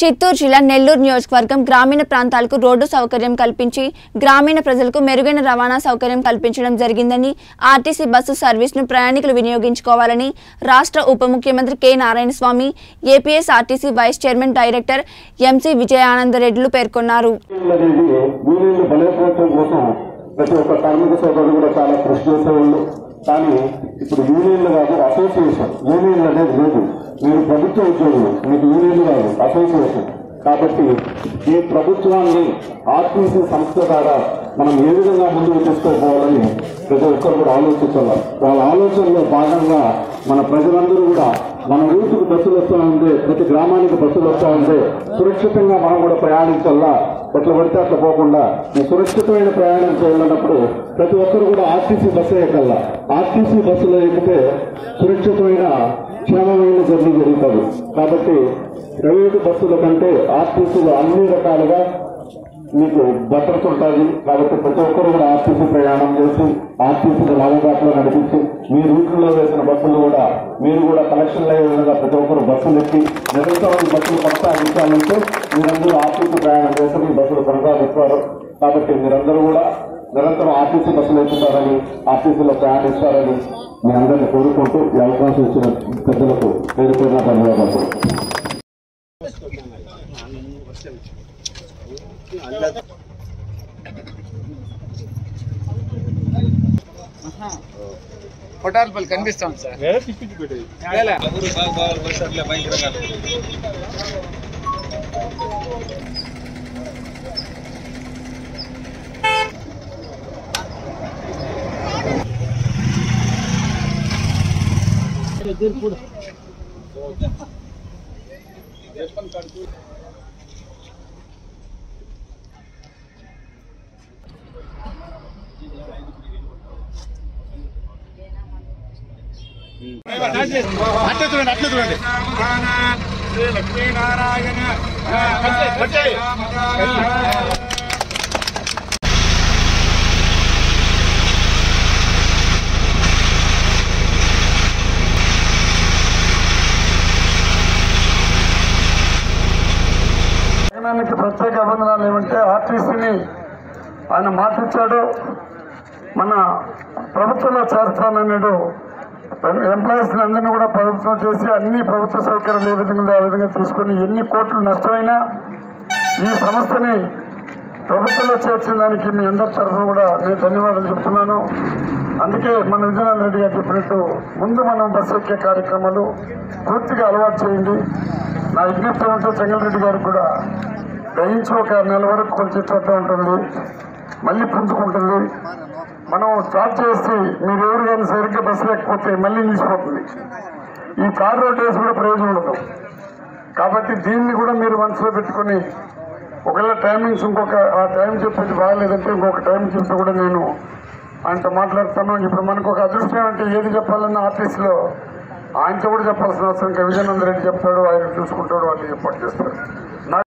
చిత్తూరు జిల్లా నెల్లూరు నియోజకవర్గం గ్రామీణ ప్రాంతాలకు రోడ్డు సౌకర్యం కల్పించి గ్రామీణ ప్రజలకు మెరుగైన రవాణా సౌకర్యం కల్పించడం జరిగిందని ఆర్టీసీ బస్సు సర్వీస్ను ప్రయాణికులు వినియోగించుకోవాలని రాష్ట్ర ఉప ముఖ్యమంత్రి K Narayanaswamy APS RTC vice chairman director MC విజయానందరెడ్డిలు పేర్కొన్నారు అనేది యూనియన్లు బలోపేతం కోసం ప్రతి ఒక్క కార్మిక సోదరుడు కూడా చాలా కృషి చేసేవాళ్ళు కానీ ఇప్పుడు యూనియన్లు కాదు అసోసియేషన్ యూనియన్లు అనేది లేదు మీరు ప్రభుత్వ ఉద్యోగులు మీకు యూనియన్లు కాదు అసోసియేషన్ కాబట్టి ఈ ప్రభుత్వాన్ని ఆర్టీసీ సంస్థ ద్వారా మనం ఏ విధంగా ముందుకు తీసుకోపోవాలని ప్రతి ఒక్కరు కూడా ఆలోచించాలి వాళ్ళ ఆలోచనలో భాగంగా మన ప్రజలందరూ కూడా మన ఊరికి బస్సులు వస్తూ ఉంటే ప్రతి గ్రామానికి బస్సులు వస్తూ ఉంటే సురక్షితంగా మనం కూడా ప్రయాణించాలా ఎట్లా పడితే అట్లా పోకుండా ఈ సురక్షితమైన ప్రయాణం చేయాలన్నప్పుడు ప్రతి ఒక్కరు కూడా ఆర్టీసీ బస్సు ఎక్కల్లా ఆర్టీసీ బస్సులో ఎక్కితే సురక్షితమైన క్షేమమైన జర్నీ జరుగుతుంది కాబట్టి ప్రైవేటు బస్సుల కంటే ఆర్టీసీలో అన్ని రకాలుగా మీకు భద్రత ఉంటుంది కాబట్టి ప్రతి ఒక్కరు కూడా ఆర్టీసీ ప్రయాణం చేసి ఆర్టీసీని లాభబాట్లో నడిపించి మీ రూట్లో వేసిన బస్సులు కూడా మీరు కూడా కలెక్షన్ అయ్యే విధంగా ప్రతి ఒక్కరు బస్సులు ఎక్కి నిరంతరం ఈ బస్సులు కొనసాగించాలంటే మీరందరూ ఆర్టీసీ ప్రయాణం చేసి మీ బస్సులు కొనసాగిస్తారు కాబట్టి మీరందరూ కూడా నిరంతరం ఆర్టీసీ బస్సులు ఎక్కుతారని ఆర్టీసీలో ప్రయాణిస్తారని మీ అందరిని కోరుకుంటూ ఈ అవకాశం ఇచ్చిన పెద్దలకు పేరు పేరున ధన్యవాదాలు కొట్టాలపల్లి కనిపిస్తాం సార్ వేలే. అట్లే చూడండి అట్లే చూడండి శ్రీ లక్ష్మీనారాయణ జగనానికి ప్రత్యేక అభినందనాలు ఏమంటే ఆర్టీసీని ఆయన మాటిచ్చాడు మన ప్రభుత్వంలో చేస్తానన్నాడు ఎంప్లాయీస్ అందరినీ కూడా ప్రభుత్వం చేసి అన్ని ప్రభుత్వ సౌకర్యాలు ఏ విధంగా ఉందో ఆ విధంగా తీసుకొని ఎన్ని కోట్లు నష్టమైనా ఈ సంస్థని ప్రభుత్వంలో చేర్చిన దానికి మీ అందరి తరఫున కూడా నేను ధన్యవాదాలు చెప్తున్నాను అందుకే మన విజయనాథ్ రెడ్డి గారు చెప్పినట్టు ముందు మనం బస్సు ఎక్కే కార్యక్రమాలు పూర్తిగా అలవాటు చేయండి నా విజ్ఞప్తి ఉంటే చెంగల్రెడ్డి గారికి కూడా దయించి ఒక నెల వరకు కొంచెం శ్రద్ధ ఉంటుంది మళ్ళీ పుంజుకుంటుంది మనం స్టార్ట్ చేసి మీరు ఎవరు కానీ సరిగ్గా బస్సు లేకపోతే మళ్ళీ నిలిచిపోతుంది ఈ కార్ రోడ్ వేసి కూడా ప్రయోజనం ఉండదు కాబట్టి దీన్ని కూడా మీరు మనసులో పెట్టుకొని ఒకవేళ టైమింగ్స్ ఇంకొక ఆ టైం చెప్పేది బాగలేదంటే ఇంకొక టైం చెప్తే కూడా నేను ఆయనతో మాట్లాడతాను ఇప్పుడు మనకు ఒక అదృష్టం అంటే ఏది చెప్పాలన్నా ఆఫీస్లో ఆయనతో కూడా చెప్పాల్సిన అవసరం ఇంకా విజయనంద రెడ్డి చెప్తాడు ఆయన చూసుకుంటాడు వాళ్ళు ఏర్పాటు చేస్తారు